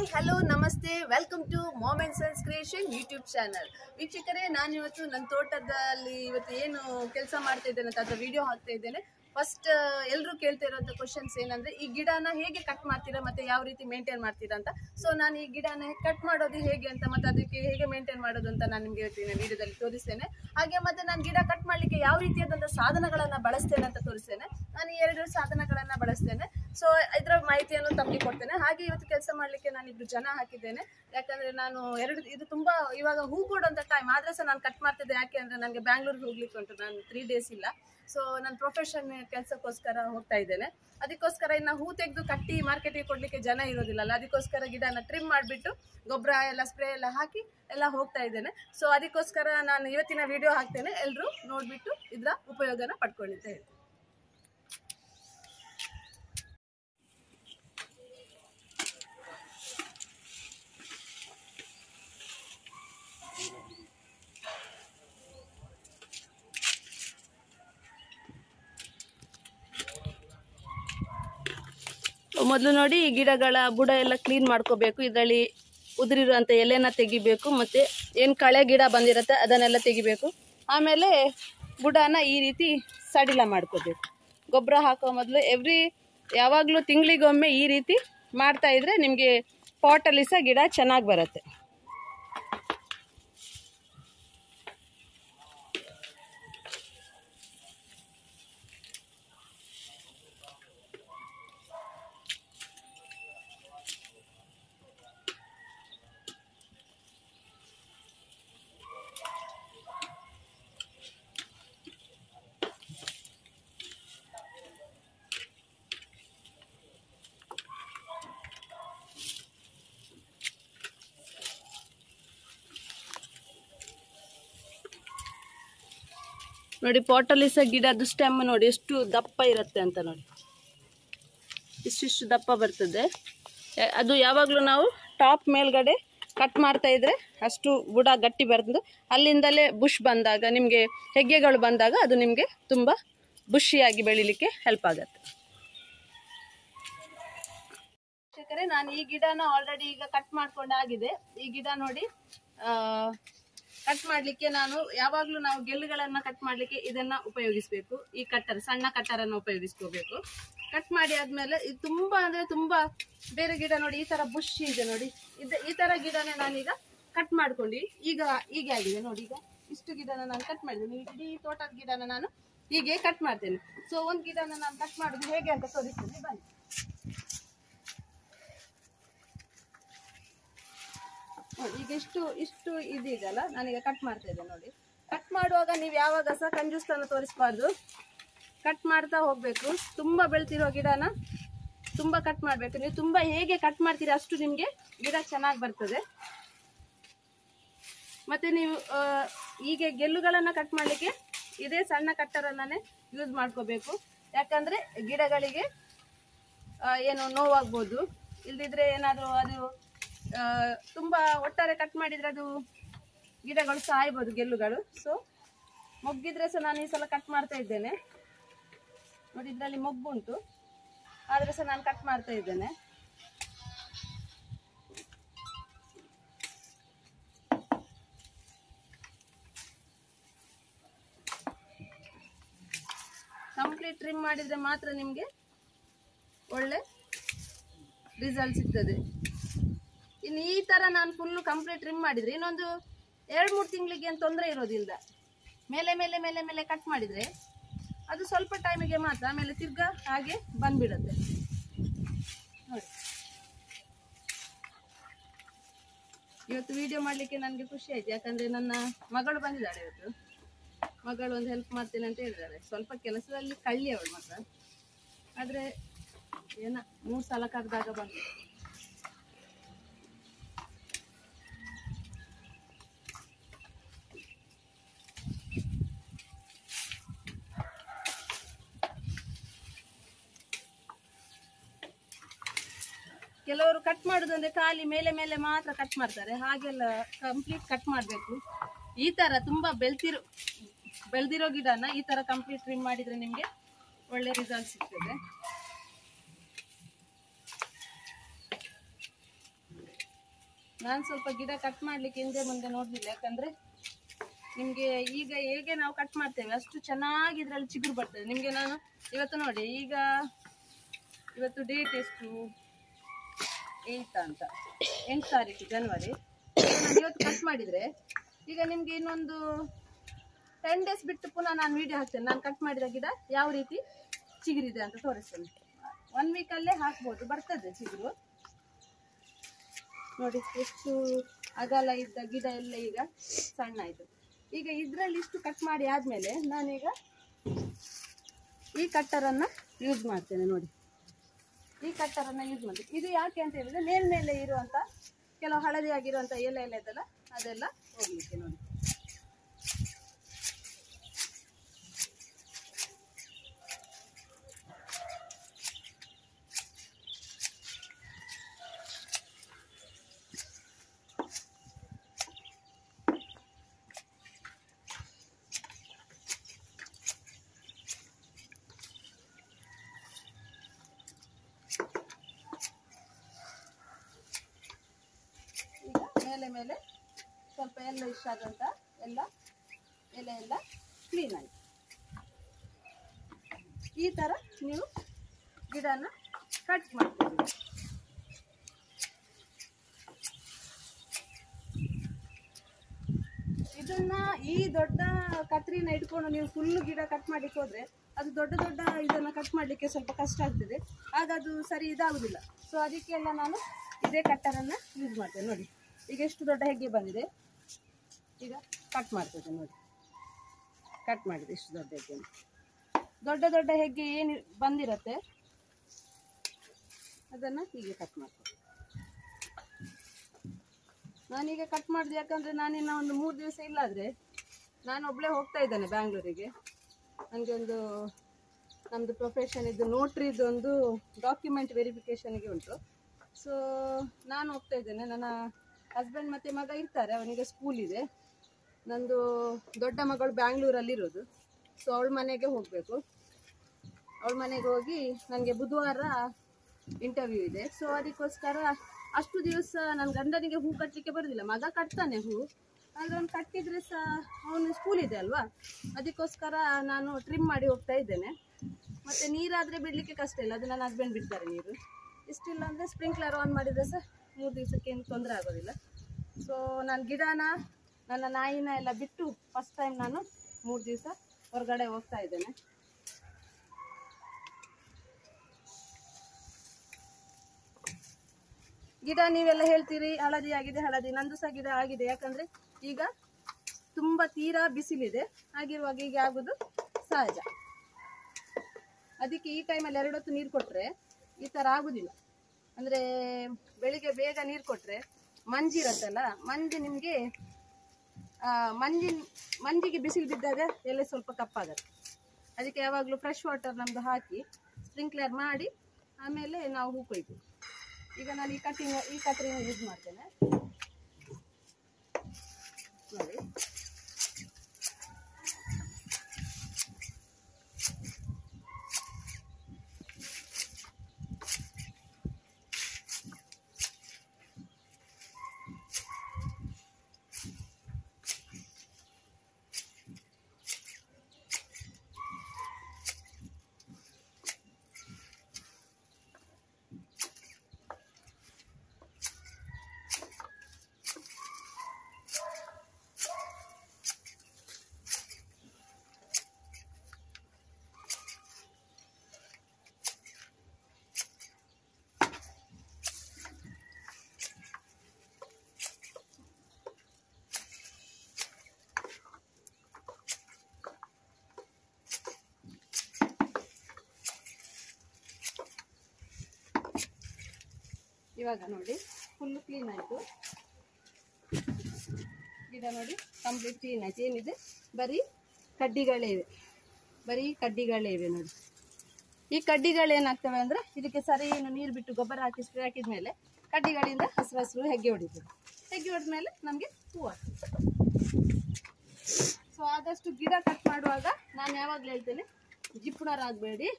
Hello ನಮಸ್ತೆ welcome to moments and creation YouTube channel ವೀಕ್ಷಕರೇ ನಾನು ಇವತ್ತು ನನ್ನ ತೋಟದಲ್ಲಿ ಇವತ್ತು ಏನು ಕೆಲಸ ಮಾಡ್ತಾ ಇದ್ದೇನೆ ಅಂತ ಅದರ ವಿಡಿಯೋ ಹಾಕ್ತಾ ಇದ್ದೇನೆ ಫಸ್ಟ್ ಎಲ್ಲರೂ ಕೇಳ್ತಾ ಇರೋಂಥ ಕ್ವಶನ್ಸ್ ಏನಂದ್ರೆ ಈ ಗಿಡನ ಹೇಗೆ ಕಟ್ ಮಾಡ್ತೀರಾ ಮತ್ತೆ ಯಾವ ರೀತಿ ಮೇಂಟೈನ್ ಮಾಡ್ತೀರಾ ಅಂತ ಸೊ ನಾನು ಈ ಗಿಡನ ಕಟ್ ಮಾಡೋದು ಹೇಗೆ ಅಂತ ಮತ್ತೆ ಅದಕ್ಕೆ ಹೇಗೆ ಮೇಂಟೈನ್ ಮಾಡೋದು ಅಂತ ನಾನು ನಿಮಗೆ ಇವತ್ತಿನ ವಿಡಿಯೋದಲ್ಲಿ ತೋರಿಸ್ತೇನೆ ಹಾಗೆ ಮತ್ತೆ ನಾನು ಗಿಡ ಕಟ್ ಮಾಡಲಿಕ್ಕೆ ಯಾವ ರೀತಿಯಾದಂಥ ಸಾಧನಗಳನ್ನು ಬಳಸ್ತೇನೆ ಅಂತ ತೋರಿಸ್ತೇನೆ ನಾನು ಈ ಎರಡು ಸಾಧನಗಳನ್ನು ಬಳಸ್ತೇನೆ ಸೊ ಇದರ ಮಾಹಿತಿಯನ್ನು ತಮಗೆ ಕೊಡ್ತೇನೆ ಹಾಗೆ ಇವತ್ತು ಕೆಲಸ ಮಾಡಲಿಕ್ಕೆ ನಾನು ಇಬ್ರು ಜನ ಹಾಕಿದ್ದೇನೆ ಯಾಕಂದ್ರೆ ನಾನು ಎರಡು ಇದು ತುಂಬಾ ಇವಾಗ ಹೂ ಕೊಡುವಂತ ಟೈಮ್ ಆದ್ರೆ ಸಹ ನಾನು ಕಟ್ ಮಾಡ್ತಿದ್ದೆ ಯಾಕೆ ಅಂದ್ರೆ ನನಗೆ ಬ್ಯಾಂಗ್ಳೂರ್ಗೆ ಹೋಗ್ಲಿಕ್ಕೆ ಉಂಟು ನಾನು ತ್ರೀ ಡೇಸ್ ಇಲ್ಲ ಸೊ ನನ್ನ ಪ್ರೊಫೆಷನ್ ಕೆಲಸಕ್ಕೋಸ್ಕರ ಹೋಗ್ತಾ ಇದ್ದೇನೆ ಅದಕ್ಕೋಸ್ಕರ ಇನ್ನು ಹೂ ತೆಗೆದು ಕಟ್ಟಿ ಮಾರ್ಕೆಟಿಗೆ ಕೊಡ್ಲಿಕ್ಕೆ ಜನ ಇರೋದಿಲ್ಲಲ್ಲ ಅದಕ್ಕೋಸ್ಕರ ಗಿಡನ ಟ್ರಿಮ್ ಮಾಡಿಬಿಟ್ಟು ಗೊಬ್ಬರ ಎಲ್ಲ ಸ್ಪ್ರೇ ಎಲ್ಲ ಹಾಕಿ ಎಲ್ಲ ಹೋಗ್ತಾ ಇದ್ದೇನೆ ಸೊ ಅದಕ್ಕೋಸ್ಕರ ನಾನು ಇವತ್ತಿನ ವಿಡಿಯೋ ಹಾಕ್ತೇನೆ ಎಲ್ಲರೂ ನೋಡ್ಬಿಟ್ಟು ಇದರ ಉಪಯೋಗನ ಪಡ್ಕೊಳ್ಳಿ ಅಂತ ಹೇಳ್ತೀನಿ ಮೊದಲು ನೋಡಿ ಈ ಗಿಡಗಳ ಬುಡ ಎಲ್ಲ ಕ್ಲೀನ್ ಮಾಡ್ಕೋಬೇಕು ಇದರಲ್ಲಿ ಉದುರಿರುವಂಥ ಎಲೆನ ತೆಗಿಬೇಕು ಮತ್ತು ಏನು ಕಳೆ ಗಿಡ ಬಂದಿರುತ್ತೆ ಅದನ್ನೆಲ್ಲ ತೆಗಿಬೇಕು ಆಮೇಲೆ ಬುಡನ ಈ ರೀತಿ ಸಡಿಲ ಮಾಡ್ಕೋಬೇಕು ಗೊಬ್ಬರ ಹಾಕೋ ಮೊದಲು ಎವ್ರಿ ಯಾವಾಗಲೂ ತಿಂಗಳಿಗೊಮ್ಮೆ ಈ ರೀತಿ ಮಾಡ್ತಾ ಇದ್ರೆ ನಿಮಗೆ ಪಾಟಲ್ಲಿ ಸಹ ಗಿಡ ಚೆನ್ನಾಗಿ ಬರುತ್ತೆ ನೋಡಿ ಪಾಟಲ್ಲಿ ಸಹ ಗಿಡದ ಸ್ಟೆಮ್ ನೋಡಿ ಎಷ್ಟು ದಪ್ಪ ಇರುತ್ತೆ ಅಂತ ನೋಡಿ ಇಷ್ಟಿಷ್ಟು ದಪ್ಪ ಬರ್ತದೆ ಯ- ಅದು ಯಾವಾಗಲೂ ನಾವು ಟಾಪ್ ಮೇಲ್ಗಡೆ ಕಟ್ ಮಾಡ್ತಾ ಇದ್ರೆ ಅಷ್ಟು ಬುಡ ಗಟ್ಟಿ ಬರ್ತದೆ ಅಲ್ಲಿಂದಲೇ ಬುಷ್ ಬಂದಾಗ ನಿಮಗೆ ಹೆಗ್ಗೆಗಳು ಬಂದಾಗ ಅದು ನಿಮಗೆ ತುಂಬ ಬುಷಿಯಾಗಿ ಬೆಳಿಲಿಕ್ಕೆ ಹೆಲ್ಪ್ ಆಗುತ್ತೆ ವೀಕ್ಷಕರೇ ನಾನು ಈ ಗಿಡನ ಆಲ್ರೆಡಿ ಈಗ ಕಟ್ ಮಾಡ್ಕೊಂಡಾಗಿದೆ ಈ ಗಿಡ ನೋಡಿ ಕಟ್ ಮಾಡ್ಲಿಕ್ಕೆ ನಾನು ಯಾವಾಗ್ಲೂ ನಾವು ಗೆಲ್ಲುಗಳನ್ನ ಕಟ್ ಮಾಡ್ಲಿಕ್ಕೆ ಇದನ್ನ ಉಪಯೋಗಿಸ್ಬೇಕು ಈ ಕಟ್ಟರ್ ಸಣ್ಣ ಕಟ್ಟರ್ ಅನ್ನು ಉಪಯೋಗಿಸ್ಕೋಬೇಕು ಕಟ್ ಮಾಡಿ ಆದ್ಮೇಲೆ ಇದು ತುಂಬಾ ಅಂದ್ರೆ ತುಂಬಾ ಬೇರೆ ಗಿಡ ನೋಡಿ ಈ ತರ ಬುಷ್ ಇದೆ ನೋಡಿ ಇದ ಈ ತರ ಗಿಡನ ನಾನೀಗ ಕಟ್ ಮಾಡ್ಕೊಂಡು ಈಗ ಹೀಗೆ ಆಗಿದೆ ನೋಡಿ ಈಗ ಇಷ್ಟು ಗಿಡನ ನಾನು ಕಟ್ ಮಾಡಿದ್ದೀನಿ ಇಡೀ ತೋಟದ ಗಿಡನ ನಾನು ಹೀಗೆ ಕಟ್ ಮಾಡ್ತೇನೆ ಸೊ ಒಂದ್ ಗಿಡನ ನಾನು ಕಟ್ ಮಾಡುದು ಹೇಗೆ ಅಂತ ತೋರಿಸ್ತೇನೆ ಬನ್ನಿ ನೋಡಿ ಈಗ ಇಷ್ಟು ಇಷ್ಟು ಇದೀಗಲ್ಲ ನಾನೀಗ ಕಟ್ ಮಾಡ್ತಾ ಇದ್ದೇನೆ ನೋಡಿ ಕಟ್ ಮಾಡುವಾಗ ನೀವು ಯಾವಾಗ ಸಹ ಕಂಜೂಸ್ತನ ತೋರಿಸಬಾರ್ದು ಕಟ್ ಮಾಡ್ತಾ ಹೋಗ್ಬೇಕು ತುಂಬಾ ಬೆಳ್ತಿರೋ ಗಿಡನ ತುಂಬಾ ಕಟ್ ಮಾಡ್ಬೇಕು ನೀವು ತುಂಬಾ ಹೇಗೆ ಕಟ್ ಮಾಡ್ತೀರಿ ಅಷ್ಟು ನಿಮ್ಗೆ ಗಿಡ ಚೆನ್ನಾಗಿ ಬರ್ತದೆ ಮತ್ತೆ ನೀವು ಆ, ಹೀಗೆ ಗೆಲ್ಲುಗಳನ್ನ ಕಟ್ ಮಾಡ್ಲಿಕ್ಕೆ ಇದೇ ಸಣ್ಣ ಕಟ್ಟರನ್ನೇ ಯೂಸ್ ಮಾಡ್ಕೋಬೇಕು ಯಾಕಂದ್ರೆ ಗಿಡಗಳಿಗೆ ಆ, ಏನು ನೋವಾಗ್ಬೋದು ಇಲ್ದಿದ್ರೆ ಏನಾದರೂ ಅದು ಆ, ತುಂಬಾ ಒಟ್ಟಾರೆ ಕಟ್ ಮಾಡಿದ್ರೆ ಅದು ಗಿಡಗಳು ಸಾಯ್ಬೋದು ಗೆಲ್ಲುಗಳು ಸೊ ಮೊಗ್ಗಿದ್ರೆ ಸಹ ನಾನು ಈ ಸಲ ಕಟ್ ಮಾಡ್ತಾ ಇದ್ದೇನೆ ನೋಡಿ ಇದರಲ್ಲಿ ಮೊಗ್ಗುಂಟು ಆದ್ರೆ ಸಹ ನಾನು ಕಟ್ ಮಾಡ್ತಾ ಇದ್ದೇನೆ ಕಂಪ್ಲೀಟ್ ಟ್ರಿಮ್ ಮಾಡಿದ್ರೆ ಮಾತ್ರ ನಿಮಗೆ ಒಳ್ಳೆ ರಿಸಲ್ಟ್ ಸಿಗ್ತದೆ ಇನ್ನು ಈ ತರ ನಾನು ಫುಲ್ಲು ಕಂಪ್ಲೀಟ್ ಟ್ರಿಮ್ ಮಾಡಿದ್ರೆ ಇನ್ನೊಂದು ಎರಡು ಮೂರು ತಿಂಗಳಿಗೆ ಏನು ತೊಂದರೆ ಇರೋದಿಲ್ಲ ಮೇಲೆ ಮೇಲೆ ಮೇಲೆ ಮೇಲೆ ಕಟ್ ಮಾಡಿದ್ರೆ ಅದು ಸ್ವಲ್ಪ ಟೈಮಿಗೆ ಮಾತ್ರ ಆಮೇಲೆ ತಿರ್ಗಾ ಹಾಗೆ ಬಂದ್ಬಿಡುತ್ತೆ ನೋಡಿ ಇವತ್ತು ವಿಡಿಯೋ ಮಾಡಲಿಕ್ಕೆ ನನಗೆ ಖುಷಿ ಆಯ್ತು ಯಾಕಂದ್ರೆ ನನ್ನ ಮಗಳು ಬಂದಿದ್ದಾಳೆ ಇವತ್ತು ಮಗಳು ಒಂದು ಹೆಲ್ಪ್ ಮಾಡ್ತೇನೆ ಅಂತ ಹೇಳಿದ್ದಾರೆ ಸ್ವಲ್ಪ ಕೆಲಸದಲ್ಲಿ ಕಳ್ಳಿ ಅವಳು ಮಾತ್ರ ಆದರೆ ಏನ ಮೂರು ಸಲ ಕರೆದಾಗ ಬಂದು ಕೆಲವರು ಕಟ್ ಮಾಡುದಂದ್ರೆ ಖಾಲಿ ಮೇಲೆ ಮೇಲೆ ಮಾತ್ರ ಕಟ್ ಮಾಡ್ತಾರೆ ಹಾಗೆಲ್ಲ ಕಂಪ್ಲೀಟ್ ಕಟ್ ಮಾಡಬೇಕು ಈ ತರ ತುಂಬಾ ಬೆಳ್ತಿರೋ ಬೆಳೆದಿರೋ ಗಿಡನ ಈ ತರ ಕಂಪ್ಲೀಟ್ ಟ್ರಿಮ್ ಮಾಡಿದ್ರೆ ನಿಮ್ಗೆ ಒಳ್ಳೆ ರಿಸಲ್ಟ್ ಸಿಗ್ತದೆ ನಾನು ಸ್ವಲ್ಪ ಗಿಡ ಕಟ್ ಮಾಡ್ಲಿಕ್ಕೆ ಹಿಂದೆ ಮುಂದೆ ನೋಡ್ಲಿಲ್ಲ ಯಾಕಂದ್ರೆ ನಿಮ್ಗೆ ಈಗ ಹೇಗೆ ನಾವು ಕಟ್ ಮಾಡ್ತೇವೆ ಅಷ್ಟು ಚೆನ್ನಾಗಿ ಇದ್ರಲ್ಲಿ ಚಿಗುರು ಬರ್ತದೆ ನಿಮ್ಗೆ ನಾನು ಇವತ್ತು ನೋಡಿ ಈಗ ಇವತ್ತು ಡೇಟ್ ಎಷ್ಟು ಏಯ್ತ ಅಂತ ಎಂಟು ತಾರೀಕು ಜನವರಿ ನಾನು ಇವತ್ತು ಕಟ್ ಮಾಡಿದ್ರೆ ಈಗ ನಿಮ್ಗೆ ಇನ್ನೊಂದು ಟೆನ್ ಡೇಸ್ ಬಿಟ್ಟು ಪುನಃ ನಾನು ವಿಡಿಯೋ ಹಾಕ್ತೇನೆ ನಾನು ಕಟ್ ಮಾಡಿದ ಗಿಡ ಯಾವ ರೀತಿ ಚಿಗುರಿದೆ ಅಂತ ತೋರಿಸ್ತೇನೆ ಒನ್ ವೀಕಲ್ಲೇ ಹಾಕ್ಬೋದು ಬರ್ತದೆ ಚಿಗುರು ನೋಡಿ ಎಷ್ಟು ಅಗಲ ಇದ್ದ ಗಿಡ ಎಲ್ಲ ಈಗ ಸಣ್ಣ ಆಯಿತು ಈಗ ಇದರಲ್ಲಿ ಇಷ್ಟು ಕಟ್ ಮಾಡಿ ಆದಮೇಲೆ ನಾನೀಗ ಈ ಕಟ್ಟರನ್ನು ಯೂಸ್ ಮಾಡ್ತೇನೆ ನೋಡಿ ಈ ಕಟ್ಟರನ್ನು ಯೂಸ್ ಮಾಡ್ತೀನಿ ಇದು ಯಾಕೆ ಅಂತ ಹೇಳಿದ್ರೆ ಮೇಲ್ಮೇಲೆ ಇರುವಂಥ ಕೆಲವು ಹಳದಿ ಆಗಿರುವಂಥ ಎಲೆ ಎಲೆ ಇದೆಲ್ಲ ಅದೆಲ್ಲ ಹೋಗ್ಲಿಕ್ಕೆ ನೋಡಿ ಈಗ ಮೇಲೆ ಮೇಲೆ ಸ್ವಲ್ಪ ಎಲ್ಲ ಇಷ್ಟ ಆದಂತ ಎಲ್ಲ ಎಲೆ ಎಲ್ಲ ಕ್ಲೀನ್ ಆಯ್ತು ಈ ಥರ ನೀವು ಗಿಡನ ಕಟ್ ಮಾಡ್ತೀವಿ ಇದನ್ನ ಈ ದೊಡ್ಡ ಕತ್ರಿನ ಇಟ್ಕೊಂಡು ನೀವು ಫುಲ್ ಗಿಡ ಕಟ್ ಮಾಡ್ಲಿಕ್ಕೆ ಹೋದ್ರೆ ಅದು ದೊಡ್ಡ ದೊಡ್ಡ ಇದನ್ನ ಕಟ್ ಮಾಡ್ಲಿಕ್ಕೆ ಸ್ವಲ್ಪ ಕಷ್ಟ ಆಗ್ತದೆ ಆಗ ಅದು ಸರಿ ಇದಾಗುದಿಲ್ಲ ಸೊ ಅದಕ್ಕೆಲ್ಲ ನಾನು ಇದೇ ಕಟ್ಟರನ್ನ ಯೂಸ್ ಮಾಡ್ತೇನೆ ನೋಡಿ ಈಗ ಎಷ್ಟು ದೊಡ್ಡ ಹೆಗ್ಗೆ ಬಂದಿದೆ ಈಗ ಕಟ್ ಮಾಡ್ತದೆ ನೋಡಿ ಕಟ್ ಮಾಡಿದೆ ಇಷ್ಟು ದೊಡ್ಡ ಹೆಗ್ಗೆ ದೊಡ್ಡ ದೊಡ್ಡ ಹೆಗ್ಗೆ ಏನು ಬಂದಿರತ್ತೆ ಅದನ್ನು ಹೀಗೆ ಕಟ್ ಮಾಡ್ತೇನೆ ನಾನೀಗ ಕಟ್ ಮಾಡಿದೆ ಯಾಕಂದರೆ ನಾನಿನ್ನ ಒಂದು ಮೂರು ದಿವಸ ಇಲ್ಲಾದರೆ ನಾನು ಒಬ್ಬಳೇ ಹೋಗ್ತಾ ಇದ್ದೇನೆ ಬ್ಯಾಂಗ್ಳೂರಿಗೆ ನನಗೆ ಒಂದು ನಮ್ಮದು ಪ್ರೊಫೆಷನ್ ಇದು ನೋಟ್ರಿದು ಒಂದು ಡಾಕ್ಯುಮೆಂಟ್ ವೆರಿಫಿಕೇಷನ್ಗೆ ಉಂಟು ಸೊ ನಾನು ಹೋಗ್ತಾ ಇದ್ದೇನೆ ನನ್ನ ಹಸ್ಬೆಂಡ್ ಮತ್ತು ಮಗ ಇರ್ತಾರೆ ಅವನಿಗೆ ಸ್ಕೂಲ್ ಇದೆ ನಂದು ದೊಡ್ಡ ಮಗಳು ಬ್ಯಾಂಗ್ಳೂರಲ್ಲಿರೋದು ಸೊ ಅವಳ ಮನೆಗೆ ಹೋಗಬೇಕು ಅವಳ ಮನೆಗೆ ಹೋಗಿ ನನಗೆ ಬುಧವಾರ ಇಂಟರ್ವ್ಯೂ ಇದೆ ಸೊ ಅದಕ್ಕೋಸ್ಕರ ಅಷ್ಟು ದಿವಸ ನನ್ನ ಗಂಡನಿಗೆ ಹೂ ಕಟ್ಟಲಿಕ್ಕೆ ಬರೋದಿಲ್ಲ ಮಗ ಕಟ್ತಾನೆ ಹೂ ಆದರೆ ಅವ್ನು ಕಟ್ಟಿದ್ರೆ ಸಹ ಅವನು ಸ್ಕೂಲ್ ಇದೆ ಅಲ್ವಾ ಅದಕ್ಕೋಸ್ಕರ ನಾನು ಟ್ರಿಮ್ ಮಾಡಿ ಹೋಗ್ತಾ ಇದ್ದೇನೆ ಮತ್ತು ನೀರಾದರೆ ಬಿಡಲಿಕ್ಕೆ ಕಷ್ಟ ಇಲ್ಲ ಅದು ನನ್ನ ಹಸ್ಬೆಂಡ್ ಬಿಡ್ತಾರೆ ನೀರು ಇಷ್ಟಿಲ್ಲ ಅಂದರೆ ಸ್ಪ್ರಿಂಕ್ಲರ್ ಆನ್ ಮಾಡಿದರೆ ಸಹ ಮೂರು ದಿವಸಕ್ಕೆ ಏನು ತೊಂದರೆ ಆಗೋದಿಲ್ಲ ಸೊ ನಾನು ಗಿಡನ ನನ್ನ ನಾಯಿನ ಎಲ್ಲ ಬಿಟ್ಟು ಫಸ್ಟ್ ಟೈಮ್ ನಾನು ಮೂರು ದಿವಸ ಹೊರಗಡೆ ಹೋಗ್ತಾ ಇದ್ದೇನೆ ಗಿಡ ನೀವೆಲ್ಲ ಹೇಳ್ತೀರಿ ಹಳದಿ ಆಗಿದೆ ಹಳದಿ ನಂದು ಸಹ ಗಿಡ ಆಗಿದೆ ಯಾಕಂದ್ರೆ ಈಗ ತುಂಬಾ ತೀರಾ ಬಿಸಿಲಿದೆ ಹಾಗಿರುವಾಗ ಹೀಗೆ ಆಗುದು ಸಹಜ ಅದಕ್ಕೆ ಈ ಟೈಮಲ್ಲಿ ಎರಡೊತ್ತು ನೀರು ಕೊಟ್ರೆ ಈ ತರ ಆಗುದಿಲ್ಲ ಅಂದ್ರೆ ಬೆಳಿಗ್ಗೆ ಬೇಗ ನೀರು ಕೊಟ್ರೆ ಮಂಜಿರತ್ತಲ್ಲ ಮಂಜು ನಿಮ್ಗೆ ಆ, ಮಂಜಿನ ಮಂಜಿಗೆ ಬಿಸಿಲು ಬಿದ್ದಾಗ ಎಲೆ ಸ್ವಲ್ಪ ಕಪ್ಪಾಗತ್ತೆ ಅದಕ್ಕೆ ಯಾವಾಗಲೂ ಫ್ರೆಶ್ ವಾಟರ್ ನಮ್ದು ಹಾಕಿ ಸ್ಪ್ರಿಂಕ್ಲರ್ ಮಾಡಿ ಆಮೇಲೆ ನಾವು ಹೂ ಕೊಯ್ತೀವಿ ಈಗ ನಾನು ಈ ಕಟ್ಟಿಂಗ್ ಈ ಕತ್ರಿನ ಯೂಸ್ ಮಾಡ್ತೇನೆ ನೋಡಿ ಇವಾಗ ನೋಡಿ ಫುಲ್ಲು ಕ್ಲೀನ್ ಆಯಿತು ಗಿಡ ನೋಡಿ ಕಂಪ್ಲೀಟ್ ಕ್ಲೀನ್ ಆಯ್ತು ಏನಿದೆ ಬರೀ ಕಡ್ಡಿಗಳೇ ಇವೆ ಬರೀ ಕಡ್ಡಿಗಳೇ ಇವೆ ನೋಡಿ ಈ ಕಡ್ಡಿಗಳು ಏನಾಗ್ತವೆ ಅಂದರೆ ಇದಕ್ಕೆ ಸರಿ ಏನು ನೀರು ಬಿಟ್ಟು ಗೊಬ್ಬರ ಹಾಕಿ ಸ್ಪ್ರೇ ಹಾಕಿದ ಮೇಲೆ ಕಡ್ಡಿಗಳಿಂದ ಹಸಿರು ಹಸಿರು ಹೆಗ್ಗೆ ಹೊಡಿತದೆ ಹೆಗ್ಗೆ ಹೊಡೆದ ಮೇಲೆ ನಮಗೆ ಹೂ ಆಗ್ತದೆ ಸೊ ಆದಷ್ಟು ಗಿಡ ಕಟ್ ಮಾಡುವಾಗ ನಾನು ಯಾವಾಗಲೂ ಹೇಳ್ತೇನೆ ಜಿಪುಣರಾಗಬೇಡಿ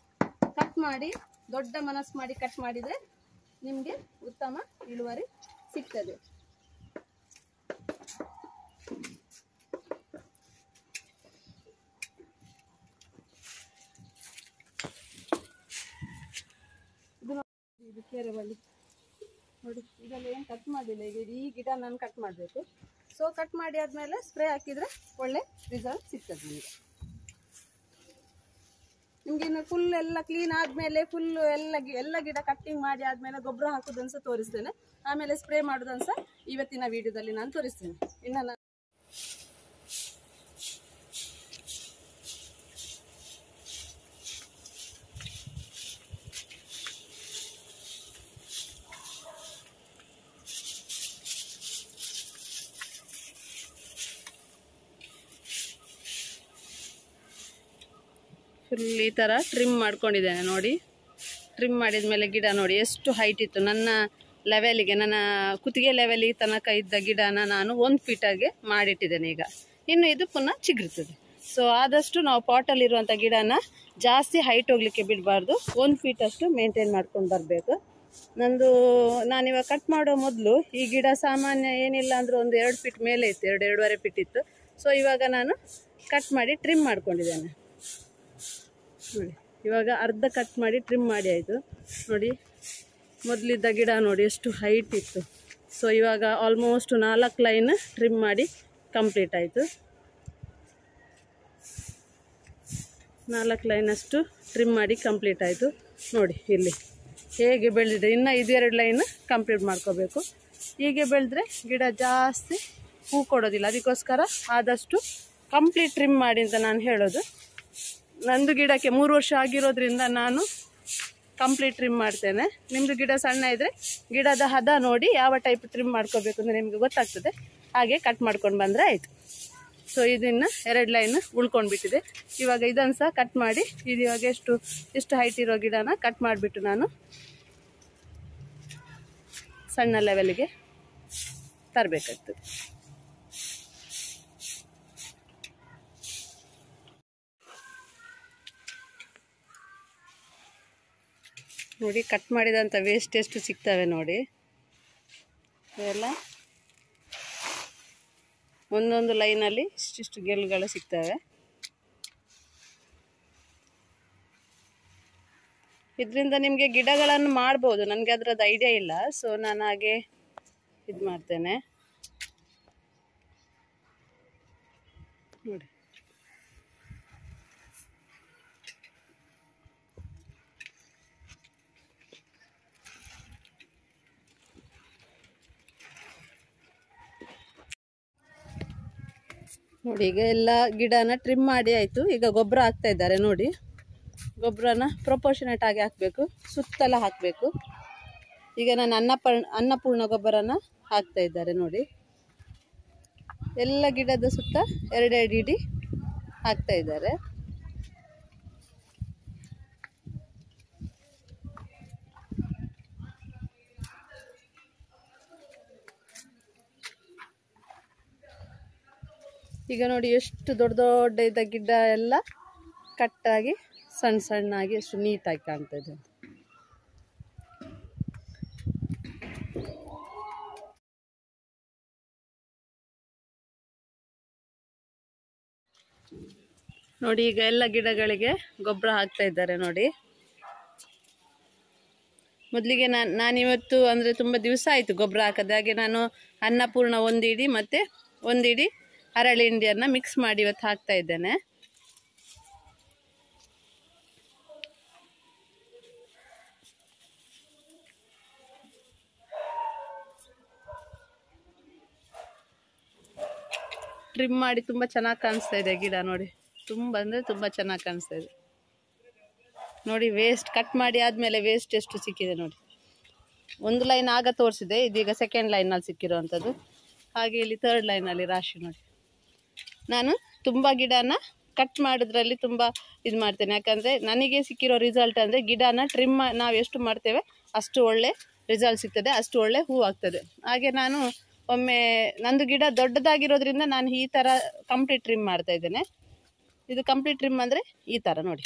ಕಟ್ ಮಾಡಿ ದೊಡ್ಡ ಮನಸ್ಸು ಮಾಡಿ ಕಟ್ ಮಾಡಿದರೆ ನಿಮಗೆ ಉತ್ತಮ ಇಳುವರಿ ಸಿಗ್ತದೆ ಇದು ನೋಡಿ, ಇದು ಕೆರೆ ಬಳ್ಳಿ ನೋಡಿ ಇದೆಲ್ಲ ಏನು ಕಟ್ ಮಾಡಿಲ್ಲ ಈಗ ಇದು ಈ ಗಿಡ ನಾನು ಕಟ್ ಮಾಡಬೇಕು ಸೊ ಕಟ್ ಮಾಡಿ ಆದಮೇಲೆ ಸ್ಪ್ರೇ ಹಾಕಿದರೆ ಒಳ್ಳೆ ರಿಸಲ್ಟ್ ಸಿಗ್ತದೆ ನಿಮಗೆ ನಿಮ್ಗೆ ಇನ್ನು ಫುಲ್ ಎಲ್ಲ ಕ್ಲೀನ್ ಆದಮೇಲೆ ಫುಲ್ ಎಲ್ಲ ಗಿ- ಎಲ್ಲ ಗಿಡ ಕಟ್ಟಿಂಗ್ ಮಾಡಿ ಆದಮೇಲೆ ಗೊಬ್ಬರ ಹಾಕೋದನ್ನು ಸಹ ತೋರಿಸ್ತೇನೆ ಆಮೇಲೆ ಸ್ಪ್ರೇ ಮಾಡೋದನ್ನು ಸಹ ಇವತ್ತಿನ ವಿಡಿಯೋದಲ್ಲಿ ನಾನು ತೋರಿಸ್ತೇನೆ ಇನ್ನು ನಾನು ಫುಲ್ ಈ ಥರ ಟ್ರಿಮ್ ಮಾಡ್ಕೊಂಡಿದ್ದೇನೆ ನೋಡಿ ಟ್ರಿಮ್ ಮಾಡಿದ ಮೇಲೆ ಗಿಡ ನೋಡಿ ಎಷ್ಟು ಹೈಟ್ ಇತ್ತು ನನ್ನ ಲೆವೆಲಿಗೆ ನನ್ನ ಕುತ್ತಿಗೆ ಲೆವೆಲಿಗೆ ತನಕ ಇದ್ದ ಗಿಡನ ನಾನು ಒಂದು ಫೀಟಾಗೆ ಮಾಡಿಟ್ಟಿದ್ದೇನೆ ಈಗ ಇನ್ನು ಇದು ಪುನಃ ಚಿಗುರ್ತದೆ ಸೊ ಆದಷ್ಟು ನಾವು ಪಾಟಲ್ಲಿರುವಂಥ ಗಿಡನ ಜಾಸ್ತಿ ಹೈಟ್ ಹೋಗ್ಲಿಕ್ಕೆ ಬಿಡಬಾರ್ದು ಒಂದು ಫೀಟಷ್ಟು ಮೇಂಟೈನ್ ಮಾಡ್ಕೊಂಡು ಬರಬೇಕು ನಂದು ನಾನಿವಾಗ ಕಟ್ ಮಾಡೋ ಮೊದಲು ಈ ಗಿಡ ಸಾಮಾನ್ಯ ಏನಿಲ್ಲ ಅಂದರೂ ಒಂದು ಎರಡು ಫೀಟ್ ಮೇಲೆ ಇತ್ತು ಎರಡು ಎರಡೂವರೆ ಫೀಟ್ ಇತ್ತು ಸೊ ಇವಾಗ ನಾನು ಕಟ್ ಮಾಡಿ ಟ್ರಿಮ್ ಮಾಡ್ಕೊಂಡಿದ್ದೇನೆ ನೋಡಿ ಇವಾಗ ಅರ್ಧ ಕಟ್ ಮಾಡಿ ಟ್ರಿಮ್ ಮಾಡಿ ಆಯಿತು ನೋಡಿ ಮೊದಲಿದ್ದ ಗಿಡ ನೋಡಿ ಎಷ್ಟು ಹೈಟ್ ಇತ್ತು ಸೊ ಇವಾಗ ಆಲ್ಮೋಸ್ಟ್ ನಾಲ್ಕು ಲೈನ್ ಟ್ರಿಮ್ ಮಾಡಿ ಕಂಪ್ಲೀಟ್ ಆಯಿತು ನಾಲ್ಕು ಲೈನಷ್ಟು ಟ್ರಿಮ್ ಮಾಡಿ ಕಂಪ್ಲೀಟ್ ಆಯಿತು ನೋಡಿ ಇಲ್ಲಿ ಹೇಗೆ ಬೆಳೆದಿದೆ ಇನ್ನು ಇದೆರಡು ಲೈನ್ ಕಂಪ್ಲೀಟ್ ಮಾಡ್ಕೋಬೇಕು ಹೀಗೆ ಬೆಳೆದ್ರೆ ಗಿಡ ಜಾಸ್ತಿ ಹೂ ಕೊಡೋದಿಲ್ಲ ಅದಕ್ಕೋಸ್ಕರ ಆದಷ್ಟು ಕಂಪ್ಲೀಟ್ ಟ್ರಿಮ್ ಮಾಡಿ ಅಂತ ನಾನು ಹೇಳೋದು ನಂದು ಗಿಡಕ್ಕೆ ಮೂರು ವರ್ಷ ಆಗಿರೋದ್ರಿಂದ ನಾನು ಕಂಪ್ಲೀಟ್ ಟ್ರಿಮ್ ಮಾಡ್ತೇನೆ ನಿಮ್ಮದು ಗಿಡ ಸಣ್ಣ ಇದ್ದರೆ ಗಿಡದ ಹದ ನೋಡಿ ಯಾವ ಟೈಪ್ ಟ್ರಿಮ್ ಮಾಡ್ಕೋಬೇಕು ಅಂತ ನಿಮಗೆ ಗೊತ್ತಾಗ್ತದೆ ಹಾಗೆ ಕಟ್ ಮಾಡ್ಕೊಂಡು ಬಂದರೆ ಆಯಿತು ಸೊ ಇದನ್ನು ಎರಡು ಲೈನ್ ಉಳ್ಕೊಂಡು ಬಿಟ್ಟಿದೆ ಇವಾಗ ಇದನ್ನು ಸಹ ಕಟ್ ಮಾಡಿ ಇದು ಇವಾಗ ಎಷ್ಟು ಎಷ್ಟು ಹೈಟ್ ಇರೋ ಗಿಡನ ಕಟ್ ಮಾಡಿಬಿಟ್ಟು ನಾನು ಸಣ್ಣ ಲೆವೆಲ್ಗೆ ತರಬೇಕಾಗ್ತದೆ ನೋಡಿ ಕಟ್ ಮಾಡಿದಂಥ ವೇಸ್ಟ್ ಎಷ್ಟು ಸಿಗ್ತವೆ ನೋಡಿ ಇವೆಲ್ಲ ಒಂದೊಂದು ಲೈನಲ್ಲಿ ಇಷ್ಟಿಷ್ಟು ಗೆಲ್ಲುಗಳು ಸಿಗ್ತವೆ ಇದರಿಂದ ನಿಮಗೆ ಗಿಡಗಳನ್ನು ಮಾಡ್ಬೋದು ನನಗೆ ಅದರದ್ದು ಐಡಿಯಾ ಇಲ್ಲ ಸೊ ನಾನು ಹಾಗೆ ಇದು ಮಾಡ್ತೇನೆ ನೋಡಿ ನೋಡಿ ಈಗ ಎಲ್ಲ ಗಿಡನ ಟ್ರಿಮ್ ಮಾಡಿ ಆಯಿತು ಈಗ ಗೊಬ್ಬರ ಹಾಕ್ತಾ ಇದ್ದಾರೆ ನೋಡಿ ಗೊಬ್ಬರನ ಪ್ರಪೋರ್ಷನೇಟ್ ಆಗಿ ಹಾಕಬೇಕು ಸುತ್ತಲ ಹಾಕಬೇಕು ಈಗ ನಾನು ಅನ್ನಪರ್ಣ ಅನ್ನಪೂರ್ಣ ಗೊಬ್ಬರನ ಹಾಕ್ತಾ ಇದ್ದಾರೆ ನೋಡಿ ಎಲ್ಲ ಗಿಡದ ಸುತ್ತ ಎರಡೆರಡು ಇಡಿ ಹಾಕ್ತಾ ಇದ್ದಾರೆ ಈಗ ನೋಡಿ ಎಷ್ಟು ದೊಡ್ಡ ದೊಡ್ಡ ಇದ್ದ ಗಿಡ ಎಲ್ಲ ಕಟ್ಟಾಗಿ ಸಣ್ಣ ಸಣ್ಣಾಗಿ ಎಷ್ಟು ನೀಟಾಗಿ ಕಾಣ್ತಾ ಇದೆ ನೋಡಿ ಈಗ ಎಲ್ಲ ಗಿಡಗಳಿಗೆ ಗೊಬ್ಬರ ಹಾಕ್ತಾ ಇದ್ದಾರೆ ನೋಡಿ ಮೊದಲಿಗೆ ನಾನು ನಾನಿವತ್ತು ಅಂದರೆ ತುಂಬ ದಿವಸ ಆಯಿತು ಗೊಬ್ಬರ ಹಾಕದೆ ಹಾಗೆ ನಾನು ಅನ್ನಪೂರ್ಣ ಒಂದು ಇಡಿ ಮತ್ತು ಒಂದು ಇಡಿ ಹರಳಿ ಹಿಂಡಿಯನ್ನು ಮಿಕ್ಸ್ ಮಾಡಿ ಇವತ್ತು ಹಾಕ್ತಾ ಇದ್ದೇನೆ ಟ್ರಿಮ್ ಮಾಡಿ ತುಂಬ ಚೆನ್ನಾಗಿ ಕಾಣಿಸ್ತಾ ಇದೆ ಗಿಡ ನೋಡಿ ತುಂಬ ಅಂದರೆ ತುಂಬ ಚೆನ್ನಾಗಿ ಕಾಣಿಸ್ತಾ ಇದೆ ನೋಡಿ ವೇಸ್ಟ್ ಕಟ್ ಮಾಡಿ ಆದಮೇಲೆ ವೇಸ್ಟ್ ಎಷ್ಟು ಸಿಕ್ಕಿದೆ ನೋಡಿ ಒಂದು ಲೈನ್ ಆಗ ತೋರಿಸಿದೆ ಇದೀಗ ಸೆಕೆಂಡ್ ಲೈನಲ್ಲಿ ಸಿಕ್ಕಿರುವಂಥದ್ದು ಹಾಗೆ ಇಲ್ಲಿ ತರ್ಡ್ ಲೈನಲ್ಲಿ ರಾಶಿ ನೋಡಿ ನಾನು ತುಂಬ ಗಿಡನ ಕಟ್ ಮಾಡೋದ್ರಲ್ಲಿ ತುಂಬ ಇದು ಮಾಡ್ತೇನೆ ಯಾಕಂದರೆ ನನಗೆ ಸಿಕ್ಕಿರೋ ರಿಸಲ್ಟ್ ಅಂದರೆ ಗಿಡನ ಟ್ರಿಮ್ ನಾವು ಎಷ್ಟು ಮಾಡ್ತೇವೆ ಅಷ್ಟು ಒಳ್ಳೆ ರಿಸಲ್ಟ್ ಸಿಗ್ತದೆ ಅಷ್ಟು ಒಳ್ಳೆ ಹೂ ಆಗ್ತದೆ ಹಾಗೆ ನಾನು ಒಮ್ಮೆ ನಂದು ಗಿಡ ದೊಡ್ಡದಾಗಿರೋದ್ರಿಂದ ನಾನು ಈ ಥರ ಕಂಪ್ಲೀಟ್ ಟ್ರಿಮ್ ಮಾಡ್ತಾ ಇದ್ದೇನೆ ಇದು ಕಂಪ್ಲೀಟ್ ಟ್ರಿಮ್ ಅಂದರೆ ಈ ಥರ ನೋಡಿ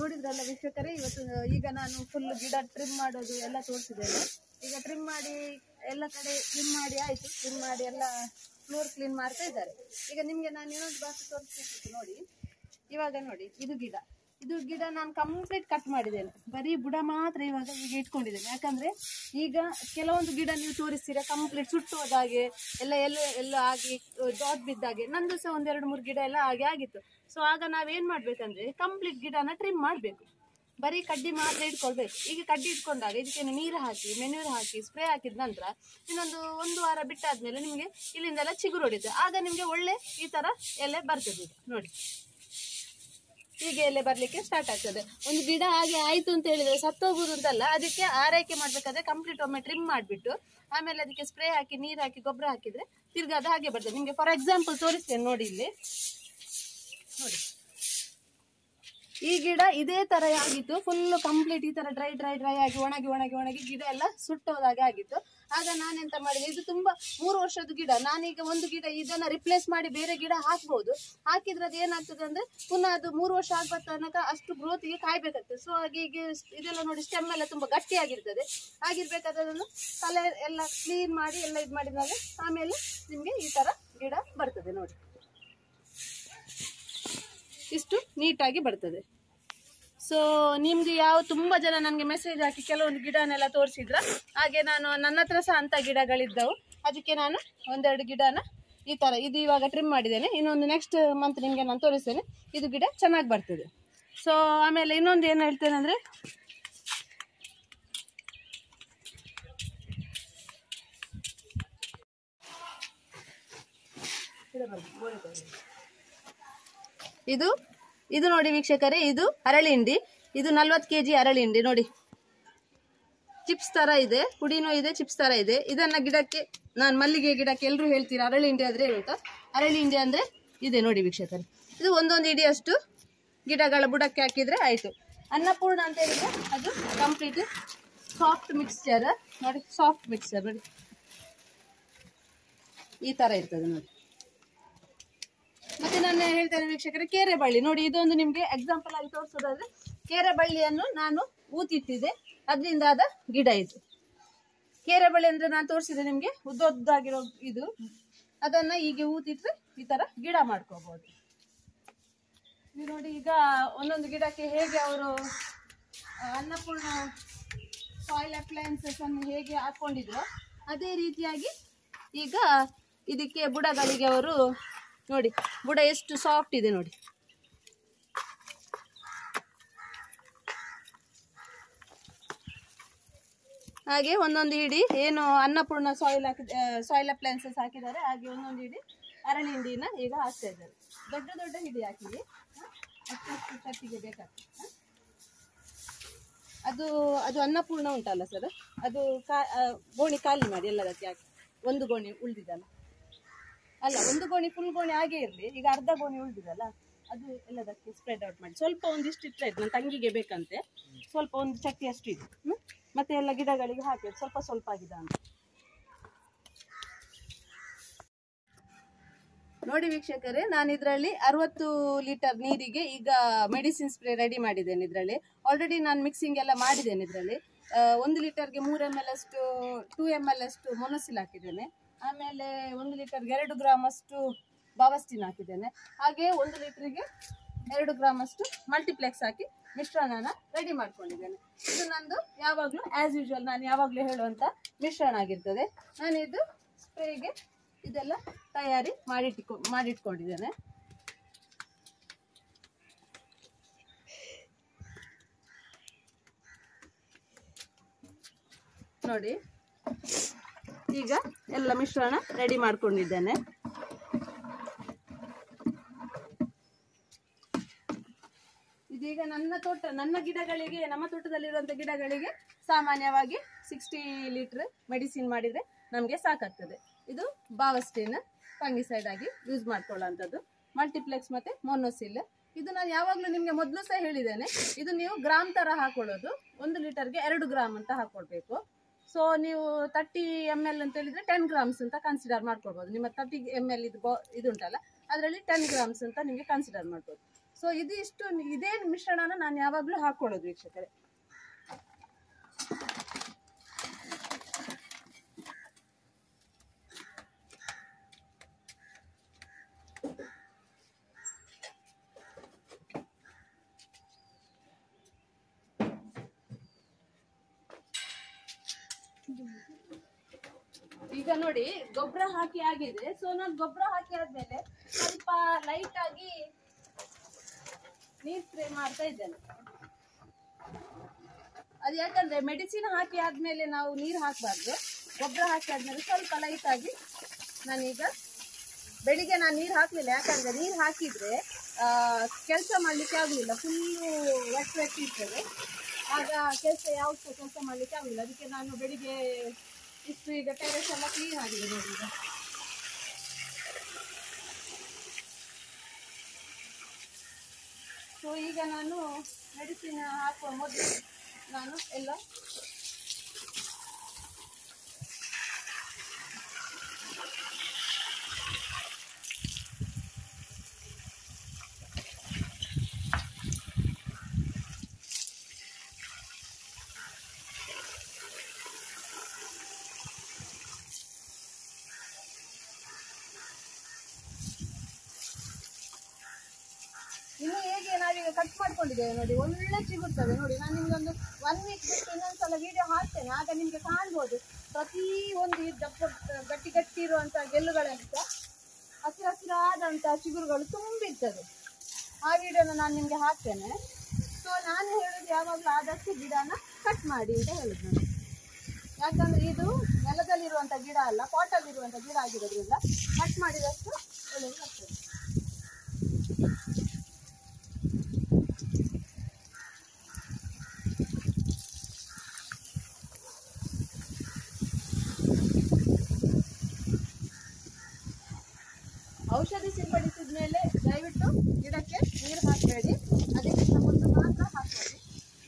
ನೋಡಿದ್ರಲ್ಲ ವೀಕ್ಷಕರೇ ಇವತ್ತು ಈಗ ನಾನು ಫುಲ್ ಗಿಡ ಟ್ರಿಮ್ ಮಾಡೋದು ಎಲ್ಲ ತೋರಿಸಿದ್ದೇನೆ ಈಗ ಟ್ರಿಮ್ ಮಾಡಿ ಎಲ್ಲ ಕಡೆ ಟ್ರಿಮ್ ಮಾಡಿ ಆಯ್ತು ಟ್ರಿಮ್ ಮಾಡಿ ಎಲ್ಲ ಫ್ಲೋರ್ ಕ್ಲೀನ್ ಮಾಡ್ತಾ ಇದ್ದಾರೆ ಈಗ ನಿಮ್ಗೆ ನಾನು ಇನ್ನೊಂದು ಬಾತು ತೋರಿಸ್ಬೇಕಿತ್ತು ನೋಡಿ ಇವಾಗ ನೋಡಿ ಇದು ಗಿಡ ಇದು ಗಿಡ ನಾನು ಕಂಪ್ಲೀಟ್ ಕಟ್ ಮಾಡಿದ್ದೇನೆ ಬರೀ ಬುಡ ಮಾತ್ರ ಇವಾಗ ಈಗ ಇಟ್ಕೊಂಡಿದ್ದೇನೆ ಯಾಕಂದ್ರೆ ಈಗ ಕೆಲವೊಂದು ಗಿಡ ನೀವು ತೋರಿಸ್ತೀರಾ ಕಂಪ್ಲೀಟ್ ಸುಟ್ಟು ಹೋದಾಗೆ ಎಲ್ಲ ಎಲ್ಲ ಎಲ್ಲ ಆಗಿ ಡಾಟ್ ಬಿದ್ದಾಗೆ ನಂದು ಸಹ ಒಂದೆರಡು ಮೂರು ಗಿಡ ಎಲ್ಲ ಹಾಗೆ ಆಗಿತ್ತು ಸೊ ಆಗ ನಾವೇನ್ ಮಾಡ್ಬೇಕಂದ್ರೆ ಕಂಪ್ಲೀಟ್ ಗಿಡನ ಟ್ರಿಮ್ ಮಾಡಬೇಕು ಬರೀ ಕಡ್ಡಿ ಮಾತ್ರ ಇಟ್ಕೊಳ್ಬೇಕು ಈಗ ಕಡ್ಡಿ ಇಟ್ಕೊಂಡಾಗ ಇದಕ್ಕೆ ನೀರು ಹಾಕಿ ಮೆನ್ಯೂರ್ ಹಾಕಿ ಸ್ಪ್ರೇ ಹಾಕಿದ ನಂತರ ಇನ್ನೊಂದು ಒಂದು ವಾರ ಬಿಟ್ಟಾದ್ಮೇಲೆ ನಿಮಗೆ ಇಲ್ಲಿಂದೆಲ್ಲ ಚಿಗುರು ಹೊಡಿತದೆ ಆಗ ನಿಮಗೆ ಒಳ್ಳೆ ಈ ತರ ಎಲೆ ಬರ್ತದೆ ಇದು ನೋಡಿ ಹೀಗೆ ಎಲೆ ಬರ್ಲಿಕ್ಕೆ ಸ್ಟಾರ್ಟ್ ಆಗ್ತದೆ ಒಂದು ಗಿಡ ಹಾಗೆ ಆಯ್ತು ಅಂತ ಹೇಳಿದ್ರೆ ಸತ್ತೋಗುದು ಅಂತಲ್ಲ ಅದಕ್ಕೆ ಆರೈಕೆ ಮಾಡ್ಬೇಕಾದ್ರೆ ಕಂಪ್ಲೀಟ್ ಒಮ್ಮೆ ಟ್ರಿಮ್ ಮಾಡಿಬಿಟ್ಟು ಆಮೇಲೆ ಅದಕ್ಕೆ ಸ್ಪ್ರೇ ಹಾಕಿ ನೀರು ಹಾಕಿ ಗೊಬ್ಬರ ಹಾಕಿದ್ರೆ ತಿರ್ಗಾ ಅದು ಹಾಗೆ ಬರ್ತದೆ ನಿಮಗೆ ಫಾರ್ ಎಕ್ಸಾಂಪಲ್ ತೋರಿಸ್ತೇನೆ ನೋಡಿ ಇಲ್ಲಿ ನೋಡಿ ಈ ಗಿಡ ಇದೇ ತರ ಆಗಿತ್ತು ಫುಲ್ ಕಂಪ್ಲೀಟ್ ಈ ತರ ಡ್ರೈ ಡ್ರೈ ಡ್ರೈ ಆಗಿ ಒಣಗಿ ಒಣಗಿ ಒಣಗಿ ಗಿಡ ಎಲ್ಲ ಸುಟ್ಟೋದಾಗೆ ಆಗಿತ್ತು ಆಗ ನಾನೆಂತ ಮಾಡಿದೆ ಇದು ತುಂಬಾ ಮೂರು ವರ್ಷದ ಗಿಡ ನಾನೀಗ ಒಂದು ಗಿಡ ಇದನ್ನ ರಿಪ್ಲೇಸ್ ಮಾಡಿ ಬೇರೆ ಗಿಡ ಹಾಕ್ಬಹುದು ಹಾಕಿದ್ರೆ ಅದು ಏನಾಗ್ತದೆ ಅಂದ್ರೆ ಪುನಃ ಅದು ಮೂರು ವರ್ಷ ಆಗ್ಬ ತನಕ ಅಷ್ಟು ಗ್ರೋತ್ಗೆ ಕಾಯ್ಬೇಕಾಗ್ತದೆ ಸೊ ಹಾಗೆ ಈಗ ಇದೆಲ್ಲ ನೋಡಿ ಸ್ಟೆಮ್ ಎಲ್ಲ ತುಂಬಾ ಗಟ್ಟಿಯಾಗಿರ್ತದೆ ಆಗಿರ್ಬೇಕಾದ್ರೆ ಅದನ್ನು ತಲೆ ಎಲ್ಲ ಕ್ಲೀನ್ ಮಾಡಿ ಎಲ್ಲ ಇದು ಮಾಡಿದಾಗ ಆಮೇಲೆ ನಿಮ್ಗೆ ಈ ತರ ಗಿಡ ಬರ್ತದೆ ನೋಡಿ ಇಷ್ಟು ನೀಟಾಗಿ ಬರ್ತದೆ ಸೊ ನಿಮ್ಗೆ ಯಾವ ತುಂಬಾ ಜನ ನನಗೆ ಮೆಸೇಜ್ ಹಾಕಿ ಕೆಲವೊಂದು ಗಿಡನೆಲ್ಲ ತೋರಿಸಿದ್ರ ಹಾಗೆ ನಾನು ನನ್ನ ಹತ್ರ ಸಹ ಅಂತ ಗಿಡಗಳಿದ್ದವು ಅದಕ್ಕೆ ನಾನು ಒಂದೆರಡು ಗಿಡನ ಈ ತರ ಇದು ಇವಾಗ ಟ್ರಿಮ್ ಮಾಡಿದ್ದೇನೆ ಇನ್ನೊಂದು ನೆಕ್ಸ್ಟ್ ಮಂತ್ ನಿಮಗೆ ನಾನು ತೋರಿಸ್ತೇನೆ ಇದು ಗಿಡ ಚೆನ್ನಾಗಿ ಬರ್ತದೆ ಸೊ ಆಮೇಲೆ ಇನ್ನೊಂದು ಏನು ಹೇಳ್ತೇನೆ ಅಂದ್ರೆ ಇದು ಇದು ನೋಡಿ ವೀಕ್ಷಕರೇ ಇದು ಅರಳಿಂಡಿ ಇದು ನಲ್ವತ್ತು ಕೆ ಜಿ ಅರಳಿಂಡಿ ನೋಡಿ ಚಿಪ್ಸ್ ತರ ಇದೆ ಹುಡಿನೂ ಇದೆ ಚಿಪ್ಸ್ ತರ ಇದೆ ಇದನ್ನ ಗಿಡಕ್ಕೆ ನಾನು ಮಲ್ಲಿಗೆ ಗಿಡಕ್ಕೆ ಎಲ್ಲರೂ ಹೇಳ್ತೀರಾ ಅರಳಿಂಡಿ ಆದ್ರೆ ಏನು ಅಂತ ಅರಳಿಂಡಿ ಅಂದ್ರೆ ಇದೆ ನೋಡಿ ವೀಕ್ಷಕರೇ ಇದು ಒಂದೊಂದು ಇಡಿಯಷ್ಟು ಗಿಡಗಳ ಬುಡಕ್ಕೆ ಹಾಕಿದ್ರೆ ಆಯ್ತು ಅನ್ನಪೂರ್ಣ ಅಂತ ಹೇಳಿದ್ರೆ ಅದು ಕಂಪ್ಲೀಟ್ ಸಾಫ್ಟ್ ಮಿಕ್ಸ್ಚರ್ ನೋಡಿ ಸಾಫ್ಟ್ ಮಿಕ್ಸ್ಚರ್ ನೋಡಿ ಈ ತರ ಇರ್ತದೆ ನೋಡಿ ಮತ್ತೆ ನಾನು ಹೇಳ್ತೇನೆ ವೀಕ್ಷಕರೇ ಕೇರೆ ಬಳ್ಳಿ ನೋಡಿ ಇದೊಂದು ನಿಮ್ಗೆ ಎಕ್ಸಾಂಪಲ್ ಆಗಿ ತೋರಿಸೋದಾದ್ರೆ ಕೇರೆ ಬಳ್ಳಿಯನ್ನು ನಾನು ಊತಿಟ್ಟಿದ್ದೆ ಅದರಿಂದ ಆದ ಗಿಡ ಇದು ಕೇರೆ ಬಳ್ಳಿ ಅಂದ್ರೆ ನಾನು ತೋರಿಸಿದೆ ನಿಮ್ಗೆ ಉದ್ದ ಉದ್ದಾಗಿರೋ ಇದು ಅದನ್ನ ಹೀಗೆ ಊತಿಟ್ರೆ ಈ ತರ ಗಿಡ ಮಾಡ್ಕೋಬಹುದು ನೀವು ನೋಡಿ ಈಗ ಒಂದೊಂದು ಗಿಡಕ್ಕೆ ಹೇಗೆ ಅವರು ಅನ್ನಪೂರ್ಣ ಸಾಯಿಲ್ ಅಪ್ಲಯನ್ಸಸ್ ಅನ್ನು ಹೇಗೆ ಹಾಕೊಂಡಿದ್ರು ಅದೇ ರೀತಿಯಾಗಿ ಈಗ ಇದಕ್ಕೆ ಬುಡಗಳಿಗೆ ಅವರು ನೋಡಿ ಬುಡ ಎಷ್ಟು ಸಾಫ್ಟ್ ಇದೆ ನೋಡಿ ಹಾಗೆ ಒಂದೊಂದು ಹಿಡಿ ಏನು ಅನ್ನಪೂರ್ಣ ಸಾಯಿಲ್ ಹಾಕಿ ಸಾಯಿಲ್ ಅಪ್ಲಯನ್ಸಸ್ ಹಾಕಿದ್ದಾರೆ ಹಾಗೆ ಒಂದೊಂದು ಹಿಡಿ ಅರಳಿ ಹಿಂಡಿನ ಈಗ ಹಾಕ್ತಾ ಇದ್ದಾರೆ ದೊಡ್ಡ ದೊಡ್ಡ ಹಿಡಿ ಹಾಕಿದೆ ಅಷ್ಟು ಕಟ್ಟಿಗೆ ಬೇಕಾಗ್ತದೆ ಹ? ಅದು ಅದು ಅನ್ನಪೂರ್ಣ ಉಂಟಲ್ಲ ಸರ್ ಅದು ಕಾ ಆ, ಗೋಣಿ ಖಾಲಿ ಮಾಡಿ ಎಲ್ಲದಕ್ಕೆ ಹಾಕಿ ಒಂದು ಗೋಣಿ ಉಳಿದಿದ್ದಲ್ಲ ಅಲ್ಲ ಒಂದು ಗೋಣಿ ಫುಲ್ ಗೋಣಿ ಹಾಗೆ ಇರಲಿ ಈಗ ಅರ್ಧ ಗೋಣಿ ಉಳಿದಿದಲ್ಲ ಅದು ಎಲ್ಲದಕ್ಕೆ ಸ್ಪ್ರೆಡ್ ಔಟ್ ಮಾಡಿ ಸ್ವಲ್ಪ ಒಂದಿಷ್ಟು ಇಟ್ಟರೆ ನನ್ನ ತಂಗಿಗೆ ಬೇಕಂತೆ ಸ್ವಲ್ಪ ಒಂದು ಚಟ್ಟಿ ಅಷ್ಟು ಇದೆ ಹ್ಮ್? ಮತ್ತೆ ಎಲ್ಲ ಗಿಡಗಳಿಗೆ ಹಾಕಿ ಸ್ವಲ್ಪ ಸ್ವಲ್ಪ ಆಗಿದೆ ಅಂತ ನೋಡಿ ವೀಕ್ಷಕರೇ ನಾನು ಇದರಲ್ಲಿ ಅರವತ್ತು ಲೀಟರ್ ನೀರಿಗೆ ಈಗ ಮೆಡಿಸಿನ್ ಸ್ಪ್ರೇ ರೆಡಿ ಮಾಡಿದ್ದೇನೆ ಇದರಲ್ಲಿ ಆಲ್ರೆಡಿ ನಾನು ಮಿಕ್ಸಿಂಗ್ ಎಲ್ಲ ಮಾಡಿದ್ದೇನೆ ಇದರಲ್ಲಿ ಒಂದು ಲೀಟರ್ಗೆ ಮೂರು ಎಮ್ ಎಲ್ ಅಷ್ಟು ಟೂ ಎಮ್ ಎಲ್ ಅಷ್ಟು ಮೊನಸಿಲ್ ಹಾಕಿದ್ದೇನೆ ಆಮೇಲೆ ಒಂದು ಲೀಟರ್ಗೆ ಎರಡು ಗ್ರಾಮ್ ಅಷ್ಟು ಬಾವಸ್ಟಿನ್ ಹಾಕಿದ್ದೇನೆ ಹಾಗೆ ಒಂದು ಲೀಟರ್ಗೆ ಎರಡು ಗ್ರಾಮ್ ಅಷ್ಟು ಮಲ್ಟಿಪ್ಲೆಕ್ಸ್ ಹಾಕಿ ಮಿಶ್ರಣನ ರೆಡಿ ಮಾಡ್ಕೊಂಡಿದ್ದೇನೆ ಇದು ನಂದು ಯಾವಾಗಲೂ ಆಸ್ ಯೂಶುವಲ್ ನಾನು ಯಾವಾಗಲೂ ಹೇಳುವಂತ ಮಿಶ್ರಣ ಆಗಿರ್ತದೆ ನಾನು ಇದು ಸ್ಪ್ರೇಗೆ ಇದೆಲ್ಲ ತಯಾರಿ ಮಾಡಿಟ್ಕೊ ಮಾಡಿಟ್ಕೊಂಡಿದ್ದೇನೆ ನೋಡಿ ಈಗ ಎಲ್ಲ ಮಿಶ್ರಣ ರೆಡಿ ಮಾಡ್ಕೊಂಡಿದ್ದೇನೆ ಇದೀಗ ನನ್ನ ತೋಟ ನನ್ನ ಗಿಡಗಳಿಗೆ ನಮ್ಮ ತೋಟದಲ್ಲಿರುವಂಥ ಗಿಡಗಳಿಗೆ ಸಾಮಾನ್ಯವಾಗಿ ಸಿಕ್ಸ್ಟಿ ಲೀಟರ್ ಮೆಡಿಸಿನ್ ಮಾಡಿದರೆ ನಮಗೆ ಸಾಕಾಗ್ತದೆ ಇದು ಬಾವಸ್ಟಿನ್ ಫಂಗಿಸೈಡ್ ಆಗಿ ಯೂಸ್ ಮಾಡ್ಕೊಳ್ಳೋಂಥದ್ದು ಮಲ್ಟಿಪ್ಲೆಕ್ಸ್ ಮತ್ತು ಮೊನೋಸಿಲ್ ಇದು ನಾನು ಯಾವಾಗಲೂ ನಿಮಗೆ ಮೊದಲು ಸಹ ಹೇಳಿದ್ದೇನೆ ಇದು ನೀವು ಗ್ರಾಮ್ ಥರ ಹಾಕೊಳ್ಳೋದು ಒಂದು ಲೀಟರ್ಗೆ ಎರಡು ಗ್ರಾಮ್ ಅಂತ ಹಾಕೊಳ್ಬೇಕು ಸೊ ನೀವು ತರ್ಟಿ ಎಮ್ ಎಲ್ ಅಂತ ಹೇಳಿದ್ರೆ ಟೆನ್ ಗ್ರಾಮ್ಸ್ ಅಂತ ಕನ್ಸಿಡರ್ ಮಾಡ್ಕೊಳ್ಬೋದು ನಿಮ್ಮ ತರ್ಟಿ ಎಮ್ ಎಲ್ ಇದು ಬಾ- ಇದು ಉಂಟಲ್ಲ ಅದರಲ್ಲಿ ಟೆನ್ ಗ್ರಾಮ್ಸ್ ಅಂತ ನಿಮಗೆ ಕನ್ಸಿಡರ್ ಮಾಡ್ಬೋದು ಸೊ ಇದು ಇಷ್ಟು ಇದೇ ಮಿಶ್ರಣನ ನಾನು ಯಾವಾಗಲೂ ಹಾಕೊಳ್ಳೋದು ವೀಕ್ಷಕರೇ ಈಗ ನೋಡಿ ಗೊಬ್ಬರ ಹಾಕಿ ಆಗಿದೆ ಸೊ ನಾನು ಗೊಬ್ಬರ ಹಾಕಿ ಆದ್ಮೇಲೆ ಸ್ವಲ್ಪ ಲೈಟ್ ಆಗಿ ನೀರ್ ಸ್ಪ್ರೇ ಮಾಡ್ತಾ ಇದ್ದೇನೆ ಅದು ಯಾಕಂದ್ರೆ ಮೆಡಿಸಿನ್ ಹಾಕಿ ಆದ್ಮೇಲೆ ನಾವು ನೀರು ಹಾಕಬಾರ್ದು ಗೊಬ್ಬರ ಹಾಕಿ ಆದ್ಮೇಲೆ ಸ್ವಲ್ಪ ಲೈಟ್ ಆಗಿ ನಾನೀಗ ಬೆಳಿಗ್ಗೆ ನಾನು ನೀರು ಹಾಕ್ಲಿಲ್ಲ ಯಾಕಂದ್ರೆ ನೀರು ಹಾಕಿದ್ರೆ ಕೆಲಸ ಮಾಡ್ಲಿಕ್ಕೆ ಆಗಲಿಲ್ಲ ಫುಲ್ಲು ವೆಟ್ ವೆಟ್ ಇರ್ತದೆ ಆಗ ಕೆಲಸ ಯಾವತ್ತೂ ಕೆಲಸ ಮಾಡ್ಲಿಕ್ಕೆ ಆಗಲಿಲ್ಲ ಅದಕ್ಕೆ ನಾನು ಬೆಳಿಗ್ಗೆ ಇಷ್ಟು ಈಗ ಟೆರೆಸ್ ಎಲ್ಲ ಕ್ಲೀನ್ ಆಗಿದೆ ನೋಡಿ ಈಗ ಸೊ ಈಗ ನಾನು ಮೆಡಿಸಿನ್ ಹಾಕುವ ಮೊದಲು ನಾನು ಎಲ್ಲ ಇನ್ನು ಹೇಗೆ ನಾವೀಗ ಕಟ್ ಮಾಡ್ಕೊಂಡಿದ್ದೇವೆ ನೋಡಿ ಒಳ್ಳೆ ಚಿಗುರ್ತದೆ ನೋಡಿ ನಾನು ನಿಮ್ಗೊಂದು ಒನ್ ವೀಕ್ ಬಿಟ್ಟು ಇನ್ನೊಂದ್ಸಲ ವಿಡಿಯೋ ಹಾಕ್ತೇನೆ ಆಗ ನಿಮ್ಗೆ ಕಾಣ್ಬೋದು ಪ್ರತಿ ಒಂದು ಈ ದಪ್ಪ ಗಟ್ಟಿ ಗಟ್ಟಿ ಇರುವಂತ ಗೆಲ್ಲುಗಳೆಂತ ಹಸಿರು ಹಸಿರಾದಂತ ಚಿಗುರುಗಳು ತುಂಬಿರ್ತದೆ ಆ ವಿಡಿಯೋನ ನಾನು ನಿಮ್ಗೆ ಹಾಕ್ತೇನೆ ಸೊ ನಾನು ಹೇಳೋದು ಯಾವಾಗಲೂ ಆದಷ್ಟು ಗಿಡನ ಕಟ್ ಮಾಡಿ ಅಂತ ಹೇಳುದು ನಾನು ಯಾಕಂದ್ರೆ ಇದು ನೆಲದಲ್ಲಿರುವಂತ ಗಿಡ ಅಲ್ಲ ಪಾಟಲ್ಲಿರುವಂತ ಗಿಡ ಆಗಿರೋದ್ರಿಂದ ಕಟ್ ಮಾಡಿದಷ್ಟು ಒಳ್ಳೆಯದಾಗ್ತದೆ ಔಷಧಿ ಸಿಂಪಡಿಸಿದ ಮೇಲೆ ದಯವಿಟ್ಟು ಗಿಡಕ್ಕೆ ನೀರು ಹಾಕಬೇಡಿ ಅದಕ್ಕಿಂತ ಮುಂದೆ ಮಾತ್ರ ಹಾಕಬೇಡಿ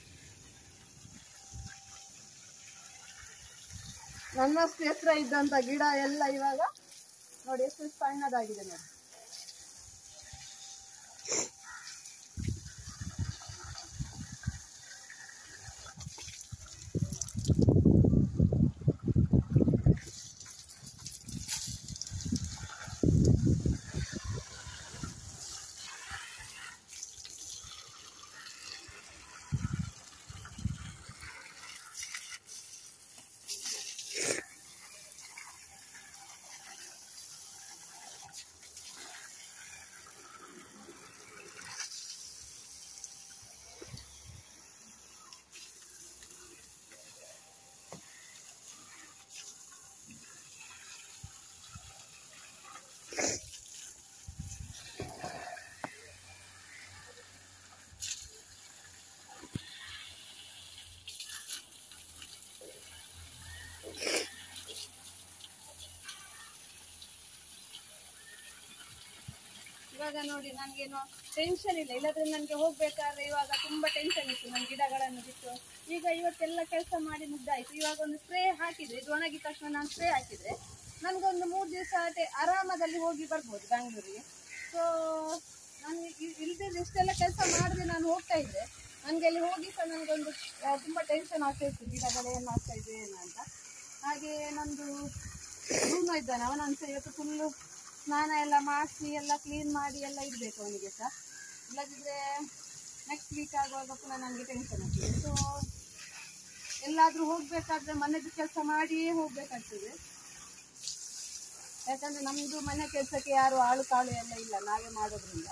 ನನ್ನಷ್ಟು ಎತ್ತರ ಇದ್ದಂತ ಗಿಡ ಎಲ್ಲ ಇವಾಗ ನೋಡಿ ಎಷ್ಟು ಸಣ್ಣದಾಗಿದೆ ನೋಡಿ ಇವಾಗ ನೋಡಿ ನನಗೇನು ಟೆನ್ಷನ್ ಇಲ್ಲ ಇಲ್ಲದ್ರೆ ನನಗೆ ಹೋಗ್ಬೇಕಾದ್ರೆ ಇವಾಗ ತುಂಬಾ ಟೆನ್ಷನ್ ಇತ್ತು ನನ್ನ ಗಿಡಗಳನ್ನು ಬಿಟ್ಟು ಈಗ ಇವತ್ತೆಲ್ಲ ಕೆಲಸ ಮಾಡಿ ಮುಗ್ದಾಯ್ತು ಇವಾಗ ಒಂದು ಸ್ಪ್ರೇ ಹಾಕಿದ್ರೆ ಇದು ಒಣಗಿದ ತಕ್ಷಣ ನಾನು ಸ್ಪ್ರೇ ಹಾಕಿದ್ರೆ ನನಗೊಂದು ಮೂರು ದಿವಸ ಆರಾಮದಲ್ಲಿ ಹೋಗಿ ಬರ್ಬೋದು ಬ್ಯಾಂಗ್ಳೂರಿಗೆ ಸೊ ನಾನು ಇಲ್ದಿದ್ರೆ ಇಷ್ಟೆಲ್ಲ ಕೆಲಸ ಮಾಡದೆ ನಾನು ಹೋಗ್ತಾ ಇದ್ದೆ ನನಗೆ ಅಲ್ಲಿ ಹೋಗಿ ಸಹ ನನಗೊಂದು ಆ, ತುಂಬಾ ಟೆನ್ಷನ್ ಆಗ್ತಾ ಇತ್ತು ಗಿಡಗಳು ಏನು ಆಗ್ತಾ ಇದೆ ಏನು ಅಂತ ಹಾಗೆ ನಂದು ರೂಮ್ ಇದ್ದಾನೆ ಅವನನ್ನು ಸಹ ಇವತ್ತು ಫುಲ್ಲು ಸ್ನಾನ ಎಲ್ಲ ಮಾಡಿಸಿ ಎಲ್ಲ ಕ್ಲೀನ್ ಮಾಡಿ ಎಲ್ಲ ಇಡಬೇಕು ಅವನಿಗೆ ಸಹ ಇಲ್ಲದಿದ್ರೆ ನೆಕ್ಸ್ಟ್ ವೀಕ್ ಆಗುವಾಗ ಪುನಃ ನನಗೆ ಟೆನ್ಷನ್ ಆಗ್ತದೆ ಸೊ ಎಲ್ಲಾದರೂ ಹೋಗಬೇಕಾದ್ರೆ ಮನೆದು ಕೆಲಸ ಮಾಡಿಯೇ ಹೋಗಬೇಕಾಗ್ತದೆ ಯಾಕಂದ್ರೆ ನಮ್ಮದು ಮನೆ ಕೆಲಸಕ್ಕೆ ಯಾರು ಆಳು ಕಾಳು ಎಲ್ಲ ಇಲ್ಲ ನಾವೇ ಮಾಡೋದ್ರಿಂದ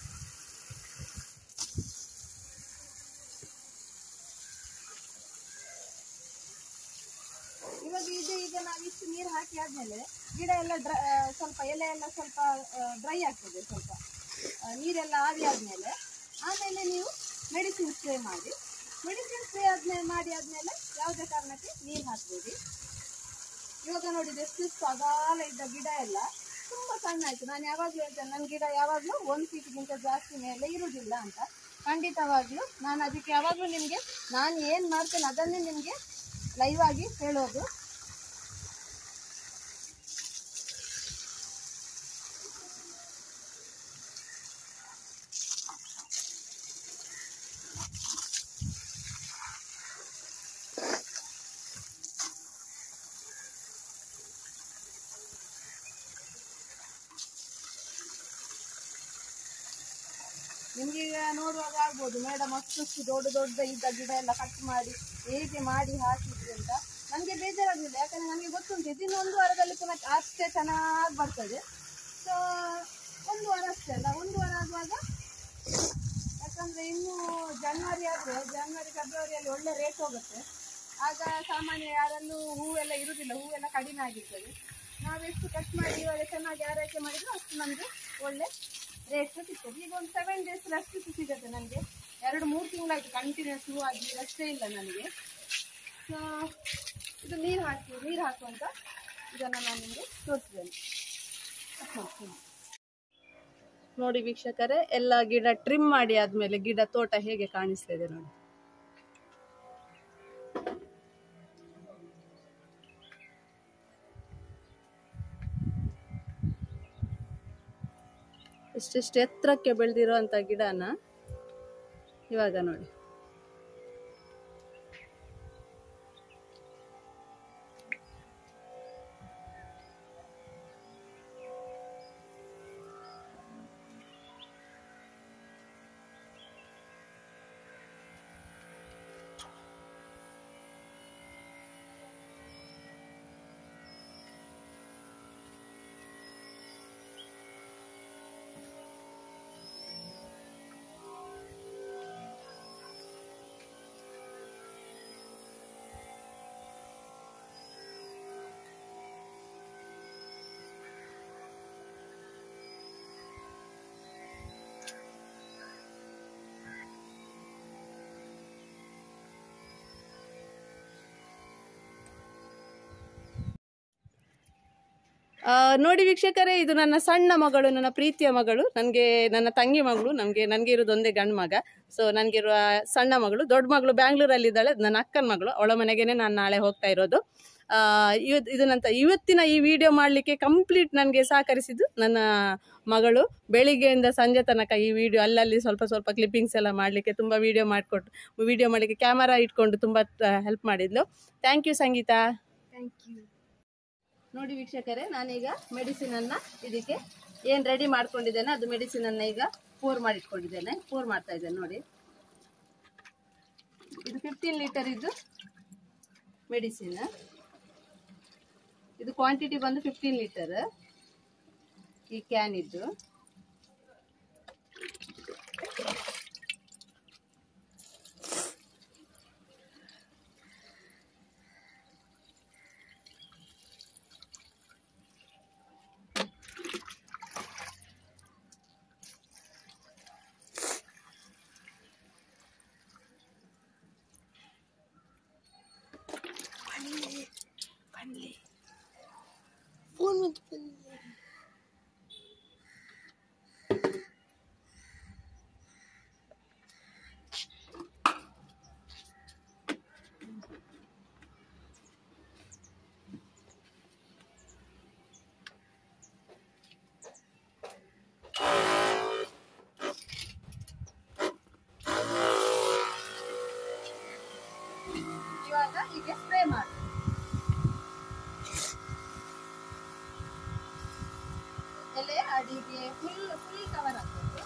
ಇವಾಗ ಇದು ಈಗ ನಾವು ಇಷ್ಟು ನೀರು ಹಾಕಿ ಆದ್ಮೇಲೆ ಗಿಡ ಎಲ್ಲ ಡ್ರೈ ಸ್ವಲ್ಪ ಎಲೆ ಎಲ್ಲ ಸ್ವಲ್ಪ ಡ್ರೈ ಆಗ್ತದೆ ಸ್ವಲ್ಪ ಆ, ನೀರೆಲ್ಲ ಆವಿ ಆದ್ಮೇಲೆ ಆಮೇಲೆ ನೀವು ಮೆಡಿಸಿನ್ ಸ್ಪ್ರೇ ಮಾಡಿ ಮೆಡಿಸಿನ್ ಸ್ಪ್ರೇ ಆದ್ಮೇಲೆ ಮಾಡಿ ಆದ್ಮೇಲೆ ಯಾವುದೇ ಕಾರಣಕ್ಕೆ ನೀರು ಹಾಕ್ಬೇಡಿ ಇವಾಗ ನೋಡಿದ್ರೆ ಎಷ್ಟು ಅಗಾಲ ಇದ್ದ ಗಿಡ ಎಲ್ಲ ತುಂಬಾ ಸಣ್ಣ ಆಯ್ತು ನಾನು ಯಾವಾಗಲೂ ಹೇಳ್ತೇನೆ ನನ್ನ ಗಿಡ ಯಾವಾಗಲೂ ಒಂದು ಫೀಟ್ಗಿಂತ ಜಾಸ್ತಿ ಮೇಲೆ ಇರುವುದಿಲ್ಲ ಅಂತ ಖಂಡಿತವಾಗ್ಲೂ ನಾನು ಅದಕ್ಕೆ ಯಾವಾಗಲೂ ನಿಮಗೆ ನಾನು ಏನು ಮಾಡ್ತೇನೆ ಅದನ್ನೇ ನಿಮಗೆ ಲೈವ್ ಆಗಿ ಹೇಳೋದು ನಿಮ್ಗೆ ಈಗ ನೋಡುವಾಗ ಆಗ್ಬೋದು ಮೇಡಮ್ ಅಷ್ಟು ದೊಡ್ಡ ದೊಡ್ಡ ಇದ್ದ ಗಿಡ ಎಲ್ಲ ಕಟ್ ಮಾಡಿ ಹೇಗೆ ಮಾಡಿ ಹಾಕಿದ್ರಿ ಅಂತ ನನಗೆ ಬೇಜಾರಾಗಲಿಲ್ಲ ಯಾಕಂದ್ರೆ ನನಗೆ ಗೊತ್ತುಂಟು ಇದನ್ನ ಒಂದು ವಾರದಲ್ಲಿ ಪುನಃ ಅಷ್ಟೇ ಚೆನ್ನಾಗಿ ಬರ್ತದೆ ಸೊ ಒಂದು ವಾರ ಅಷ್ಟೇ ಅಲ್ಲ ಒಂದು ವಾರ ಆಗುವಾಗ ಯಾಕಂದ್ರೆ ಇನ್ನು ಜನವರಿ ಆದ್ರೆ ಜನವರಿ ಫೆಬ್ರವರಿಯಲ್ಲಿ ಒಳ್ಳೆ ರೇಟ್ ಹೋಗುತ್ತೆ ಆಗ ಸಾಮಾನ್ಯ ಯಾರಲ್ಲೂ ಹೂವೆಲ್ಲ ಇರುವುದಿಲ್ಲ ಹೂವೆಲ್ಲ ಕಡಿಮೆ ಆಗಿರ್ತದೆ ನಾವೆಷ್ಟು ಕಟ್ ಮಾಡಿ ಇವಾಗ ಚೆನ್ನಾಗಿ ಆರೈಕೆ ಮಾಡಿದ್ರೆ ಅಷ್ಟು ನಮಗೆ ಒಳ್ಳೆ ರೇಟ್ ಸಿಗ್ತದೆ ಈಗ ಒಂದು ಸೆವೆನ್ ಡೇಸ್ ಅಷ್ಟು ಸಿಗುತ್ತೆ ನನಗೆ ಎರಡು ಮೂರು ತಿಂಗಳಾಯ್ತು ಕಂಟಿನ್ಯೂಸ್ ಹೂ ಆಗಿ ಅಷ್ಟೇ ಇಲ್ಲ ನನಗೆ ಸೊ ಇದು ನೀರು ಹಾಕಿ ನೀರು ಹಾಕುವಂತ ಇದನ್ನು ನಾನು ನಿಮಗೆ ತೋರಿಸಿದ್ದೇನೆ ನೋಡಿ ವೀಕ್ಷಕರೇ ಎಲ್ಲ ಗಿಡ ಟ್ರಿಮ್ ಮಾಡಿ ಆದ್ಮೇಲೆ ಗಿಡ ತೋಟ ಹೇಗೆ ಕಾಣಿಸ್ತಾ ಇದೆ ನೋಡಿ ಇಷ್ಟಿಷ್ಟು ಎತ್ತರಕ್ಕೆ ಬೆಳೆದಿರುವಂತ ಗಿಡನ ಇವಾಗ ನೋಡಿ ಆ, ನೋಡಿ ವೀಕ್ಷಕರೇ ಇದು ನನ್ನ ಸಣ್ಣ ಮಗಳು ನನ್ನ ಪ್ರೀತಿಯ ಮಗಳು ನನಗೆ ನನ್ನ ತಂಗಿ ಮಗಳು ನಮಗೆ ನನಗೆ ಇರೋದು ಒಂದೇ ಗಂಡು ಮಗ ಸೊ ನನಗಿರುವ ಸಣ್ಣ ಮಗಳು ದೊಡ್ಡ ಮಗಳು ಬ್ಯಾಂಗ್ಳೂರಲ್ಲಿ ಇದ್ದಾಳೆ ನನ್ನ ಅಕ್ಕನ ಮಗಳು ಅವಳ ಮನೆಗೇನೆ ನಾನು ನಾಳೆ ಹೋಗ್ತಾ ಇರೋದು ಆ, ಇವತ್ತು ಇದನ್ನಂತ ಇವತ್ತಿನ ಈ ವಿಡಿಯೋ ಮಾಡಲಿಕ್ಕೆ ಕಂಪ್ಲೀಟ್ ನನಗೆ ಸಹಕರಿಸಿದ್ದು ನನ್ನ ಮಗಳು ಬೆಳಿಗ್ಗೆಯಿಂದ ಸಂಜೆ ತನಕ ಈ ವಿಡಿಯೋ ಅಲ್ಲಲ್ಲಿ ಸ್ವಲ್ಪ ಸ್ವಲ್ಪ ಕ್ಲಿಪ್ಪಿಂಗ್ಸ್ ಎಲ್ಲ ಮಾಡಲಿಕ್ಕೆ ತುಂಬ ವಿಡಿಯೋ ಮಾಡಿಕೊಟ್ಟು ವಿಡಿಯೋ ಮಾಡಲಿಕ್ಕೆ ಕ್ಯಾಮರಾ ಇಟ್ಕೊಂಡು ತುಂಬ ಹೆಲ್ಪ್ ಮಾಡಿದ್ಲು thank you Sangeetha thank you ನೋಡಿ ವೀಕ್ಷಕರೇ ನಾನೀಗ ಮೆಡಿಸಿನ್ ಅನ್ನ ಇದಕ್ಕೆ ಏನ್ ರೆಡಿ ಮಾಡ್ಕೊಂಡಿದ್ದೇನೆ ಅದು ಮೆಡಿಸಿನ್ ಅನ್ನ ಈಗ ಪೋರ್ ಮಾಡಿಟ್ಕೊಂಡಿದ್ದೇನೆ ಪೋರ್ ಮಾಡ್ತಾ ಇದ್ದೇನೆ ನೋಡಿ ಇದು ಫಿಫ್ಟೀನ್ ಲೀಟರ್ ಇದ್ದು ಮೆಡಿಸಿನ್ ಇದು ಕ್ವಾಂಟಿಟಿ ಬಂದು ಫಿಫ್ಟೀನ್ ಲೀಟರ್ ಈ ಕ್ಯಾನ್ ಇದ್ದು ಫೋನ್ ಮತ್ತು ಬನ್ನಿ ಇವಾಗ ಹೀಗೆ ಸ್ಪ್ರೇ ಮಾಡಿ ಎಲೆ ಅಡಿಗೆ ಫುಲ್ ಫುಲ್ ಕವರ್ ಆಗ್ಬೇಕು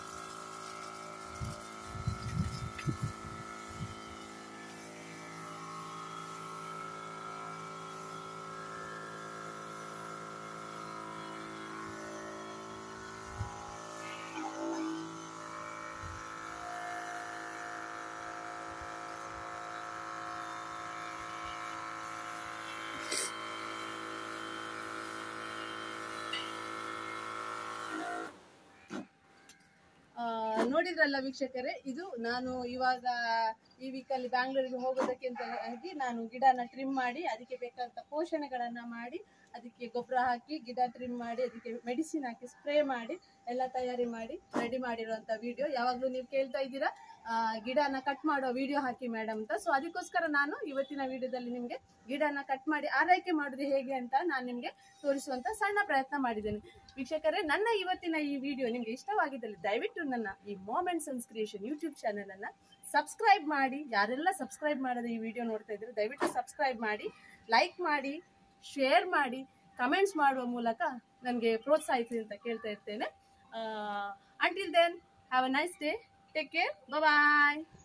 ಆ, ನೋಡಿದ್ರಲ್ಲ ವೀಕ್ಷಕರೇ ಇದು ನಾನು ಇವಾಗ ಈ ವೀಕಲ್ಲಿ ಬ್ಯಾಂಗ್ಳೂರಿಗೆ ಹೋಗೋದಕ್ಕೆ ಅಂತ ಆಗಿ ನಾನು ಗಿಡನ ಟ್ರಿಮ್ ಮಾಡಿ ಅದಕ್ಕೆ ಬೇಕಾದಂಥ ಪೋಷಣೆಗಳನ್ನ ಮಾಡಿ ಅದಕ್ಕೆ ಗೊಬ್ಬರ ಹಾಕಿ ಗಿಡ ಟ್ರಿಮ್ ಮಾಡಿ ಅದಕ್ಕೆ ಮೆಡಿಸಿನ್ ಹಾಕಿ ಸ್ಪ್ರೇ ಮಾಡಿ ಎಲ್ಲ ತಯಾರಿ ಮಾಡಿ ರೆಡಿ ಮಾಡಿರುವಂಥ ವಿಡಿಯೋ ಯಾವಾಗಲೂ ನೀವು ಕೇಳ್ತಾ ಇದ್ದೀರಾ ಆ, ಗಿಡನ ಕಟ್ ಮಾಡೋ ವಿಡಿಯೋ ಹಾಕಿ ಮೇಡಮ್ ಅಂತ ಸೊ ಅದಕ್ಕೋಸ್ಕರ ನಾನು ಇವತ್ತಿನ ವಿಡಿಯೋದಲ್ಲಿ ನಿಮಗೆ ಗಿಡನ ಕಟ್ ಮಾಡಿ ಆರೈಕೆ ಮಾಡೋದು ಹೇಗೆ ಅಂತ ನಾನು ನಿಮಗೆ ತೋರಿಸುವಂತ ಸಣ್ಣ ಪ್ರಯತ್ನ ಮಾಡಿದ್ದೇನೆ ವೀಕ್ಷಕರೇ ನನ್ನ ಇವತ್ತಿನ ಈ ವಿಡಿಯೋ ನಿಮಗೆ ಇಷ್ಟವಾಗಿದ್ದಲ್ಲಿ ದಯವಿಟ್ಟು ನನ್ನ ಈ moments and creation YouTube channel ಅನ್ನ ಸಬ್ಸ್ಕ್ರೈಬ್ ಮಾಡಿ ಯಾರೆಲ್ಲ ಸಬ್ಸ್ಕ್ರೈಬ್ ಮಾಡದೆ ಈ ವಿಡಿಯೋ ನೋಡ್ತಾ ಇದ್ರೆ ದಯವಿಟ್ಟು ಸಬ್ಸ್ಕ್ರೈಬ್ ಮಾಡಿ ಲೈಕ್ ಮಾಡಿ ಶೇರ್ ಮಾಡಿ ಕಮೆಂಟ್ಸ್ ಮಾಡುವ ಮೂಲಕ ನನಗೆ ಪ್ರೋತ್ಸಾಹಿಸಿ ಅಂತ ಕೇಳ್ತಾ ಇರ್ತೇನೆ until then have a nice day take care bye